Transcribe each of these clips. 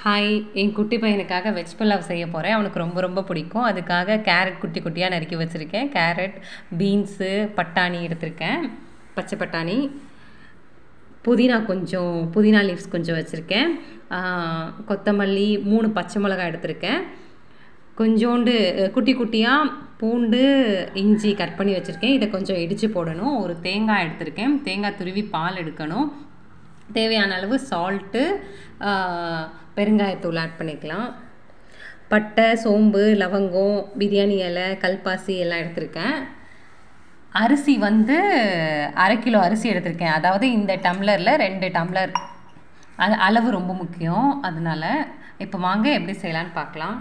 hi என் குட்டி பையனுக்காக veg pulao செய்ய போகிறேன் அவனுக்கு ரொம்ப ரொம்ப பிடிக்கும் அதுக்காக கேரட் குட்டி குட்டியாக நறுக்கி வச்சுருக்கேன் கேரட் பீன்ஸு பட்டாணி எடுத்திருக்கேன் பச்சை பட்டாணி புதினா கொஞ்சம் புதினா லீவ்ஸ் கொஞ்சம் வச்சுருக்கேன் கொத்தமல்லி மூணு பச்சை மிளகாய் எடுத்திருக்கேன் கொஞ்சோண்டு அஹ், குட்டி குட்டியாக பூண்டு இஞ்சி கட் பண்ணி வச்சுருக்கேன் இதை கொஞ்சம் இடித்து போடணும் ஒரு தேங்காய் எடுத்திருக்கேன் தேங்காய் துருவி பால் எடுக்கணும் தேவையான அளவு சால்ட்டு பெருங்காயத்தூள் ஆட் பண்ணிக்கலாம் பட்டை சோம்பு லவங்கம் பிரியாணி இலை கல்பாசி எல்லாம் எடுத்திருக்கேன் அரிசி வந்து அரை கிலோ அரிசி எடுத்திருக்கேன் அதாவது இந்த டம்ளரில் ரெண்டு டம்ளர் அது அளவு ரொம்ப முக்கியம் அதனால இப்போ வாங்க எப்படி செய்யலான்னு பார்க்கலாம்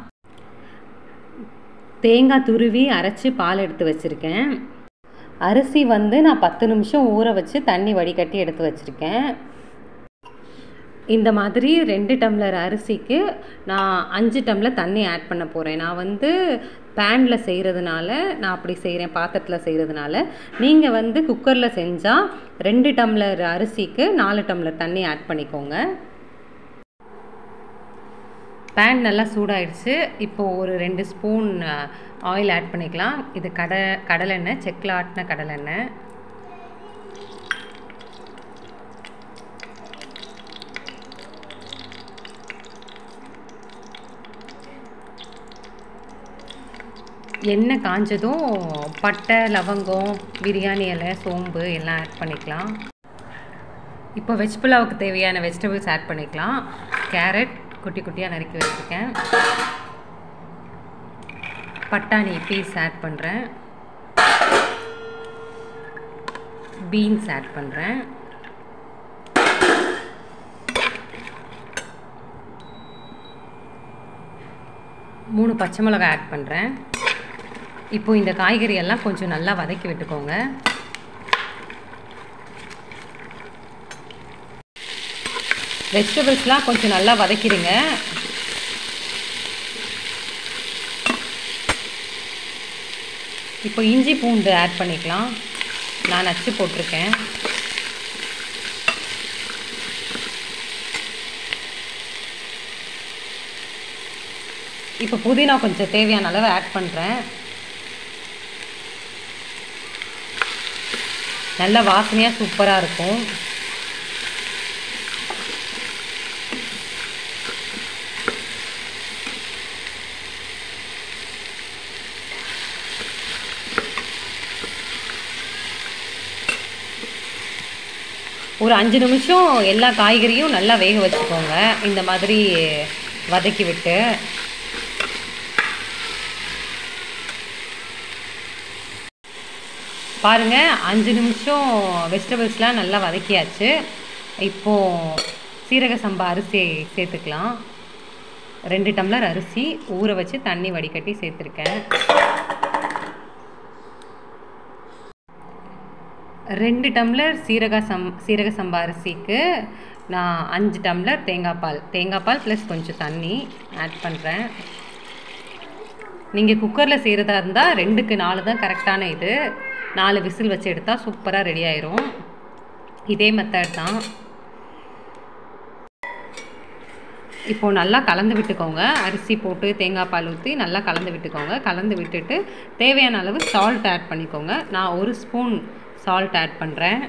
தேங்காய் துருவி அரைச்சி பால் எடுத்து வச்சுருக்கேன் அரிசி வந்து நான் பத்து நிமிஷம் ஊற வச்சு தண்ணி வடிகட்டி எடுத்து வச்சுருக்கேன் இந்த மாதிரி ரெண்டு டம்ளர் அரிசிக்கு நான் அஞ்சு டம்ளர் தண்ணி ஆட் பண்ண போகிறேன் நான் வந்து பேனில் செய்கிறதுனால நான் அப்படி செய்கிறேன் பாத்திரத்தில் செய்கிறதுனால நீங்கள் வந்து குக்கரில் செஞ்சால் ரெண்டு டம்ளர் அரிசிக்கு நாலு டம்ளர் தண்ணி ஆட் பண்ணிக்கோங்க பேன் நல்லா சூடாயிடுச்சு இப்போது ஒரு ரெண்டு ஸ்பூன் ஆயில் ஆட் பண்ணிக்கலாம் இது கட கடலெண்ணெய் செக்கில் ஆட்டின கடலெண்ணெய் எண்ணெய் காஞ்சதும் பட்டை லவங்கம் பிரியாணி இலை சோம்பு எல்லாம் ஆட் பண்ணிக்கலாம் இப்போ வெஜ் புலாவுக்கு தேவையான வெஜிடபிள்ஸ் ஆட் பண்ணிக்கலாம் கேரட் குட்டி குட்டியாக நறுக்கி வச்சுருக்கேன் பட்டாணி பீஸ் ஆட் பண்ணுறேன் பீன்ஸ் ஆட் பண்ணுறேன் மூணு பச்சை மிளகாய் ஆட் பண்ணுறேன் இப்போ இந்த காய்கறி எல்லாம் கொஞ்சம் நல்லா வதக்கி விட்டுக்கோங்க வெஜிடபிள்ஸ்லாம் கொஞ்சம் நல்லா வதக்கிடுங்க இப்போ இஞ்சி பூண்டு ஆட் பண்ணிக்கலாம் நான் நச்சு போட்டிருக்கேன் இப்போ புதினா கொஞ்சம் தேவையான அளவு ஆட் பண்ணுறேன் நல்ல வாசனையாக சூப்பராக இருக்கும் ஒரு அஞ்சு நிமிஷம் எல்லா காய்கறியும் நல்லா வேக வச்சுக்கோங்க இந்த மாதிரி வதக்கி விட்டு பாருங்க அஞ்சு நிமிஷம் வெஜிடபிள்ஸ்லாம் நல்லா வதக்கியாச்சு இப்போது சீரக சம்பா அரிசி சேர்த்துக்கலாம் ரெண்டு டம்ளர் அரிசி ஊற வச்சு தண்ணி வடிகட்டி சேர்த்துருக்கேன் ரெண்டு டம்ளர் சீரக சம் சீரக சம்பா அரிசிக்கு நான் அஞ்சு டம்ளர் தேங்காய் பால் தேங்காய் பால் ப்ளஸ் கொஞ்சம் தண்ணி ஆட் பண்ணுறேன் நீங்கள் குக்கரில் செய்கிறதா இருந்தால் ரெண்டுக்கு நாலு தான் கரெக்டான இது நாலு விசில் வச்சு எடுத்தால் சூப்பராக ரெடி ஆயிரும் இதே மெத்தட் தான் இப்போது நல்லா கலந்து விட்டுக்கோங்க அரிசி போட்டு தேங்காய் பால் ஊற்றி நல்லா கலந்து விட்டுக்கோங்க கலந்து விட்டுட்டு தேவையான அளவு சால்ட் ஆட் பண்ணிக்கோங்க நான் ஒரு ஸ்பூன் சால்ட் ஆட் பண்ணுறேன்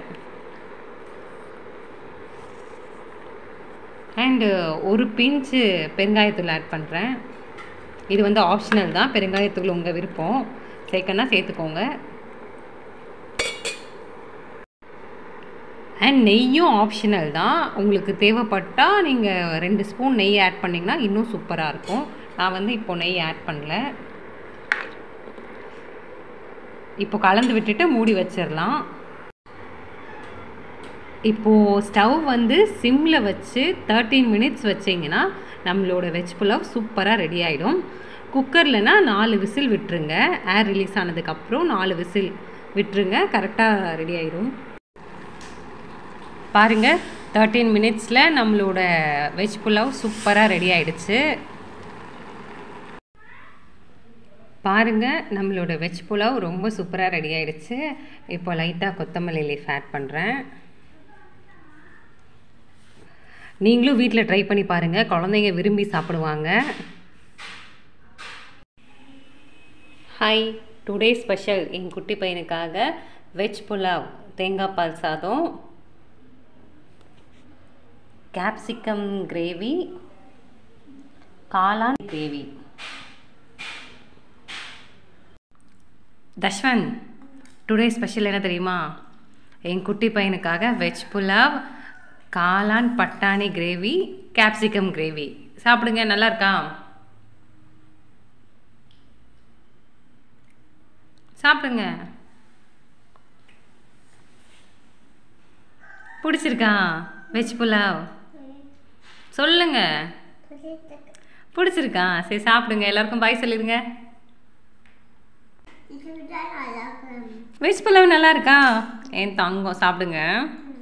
அண்டு ஒரு பிஞ்சு பெருங்காயத்தூள் ஆட் பண்ணுறேன் இது வந்து ஆப்ஷனல் தான் பெருங்காயத்தூள் உங்கள் விருப்பம் சேர்க்கன்னா சேர்த்துக்கோங்க அண்ட் நெய்யும் ஆப்ஷனல் தான் உங்களுக்கு தேவைப்பட்டால் நீங்கள் ரெண்டு ஸ்பூன் நெய் ஆட் பண்ணிங்கன்னா இன்னும் சூப்பராக இருக்கும் நான் வந்து இப்போ நெய் ஆட் பண்ணல இப்போ கலந்து விட்டுட்டு மூடி வச்சிடலாம் இப்போது ஸ்டவ் வந்து சிம்மில் வச்சு தேர்ட்டீன் மினிட்ஸ் வச்சிங்கன்னா நம்மளோட வெஜ் புலாவ் சூப்பராக ரெடி ஆகிடும் குக்கர்லனா நாலு விசில் விட்டுருங்க ஏர் ரிலீஸ் ஆனதுக்கப்புறம் நாலு விசில் விட்டுருங்க கரெக்டாக ரெடி ஆயிடும் பாருங்கள் தேர்ட்டீன் மினிட்ஸில் நம்மளோட வெஜ் புலாவ் சூப்பராக ரெடி ஆயிடுச்சு பாருங்கள் நம்மளோட வெஜ் புலாவ் ரொம்ப சூப்பராக ரெடி ஆயிடுச்சு இப்போ லைட்டாக கொத்தமல்லி லீஃப் ஆட் பண்ணுறேன் நீங்களும் வீட்டில் ட்ரை பண்ணி பாருங்கள் குழந்தைங்க விரும்பி சாப்பிடுவாங்க ஹாய் டுடே ஸ்பெஷல் என் குட்டி பையனுக்காக வெஜ் புலாவ் தேங்காய் பால் சாதம் கேப்சிகம் கிரேவி காளான் கிரேவி தஷ்வன் டுடே ஸ்பெஷல் என்ன தெரியுமா என் குட்டி பையனுக்காக வெஜ் புலாவ் காளான் பட்டாணி கிரேவி கேப்சிகம் கிரேவி சாப்பிடுங்க நல்லா இருக்கா சாப்பிடுங்க பிடிச்சிருக்கா வெஜ் புலாவ் சொல்லுங்க பிடிச்சிருக்கா சரி சாப்பிடுங்க எல்லாருக்கும் பாய் சொல்லிடுங்க வெஜ் புலாவ் நல்லா இருக்கா என் தங்கம் சாப்பிடுங்க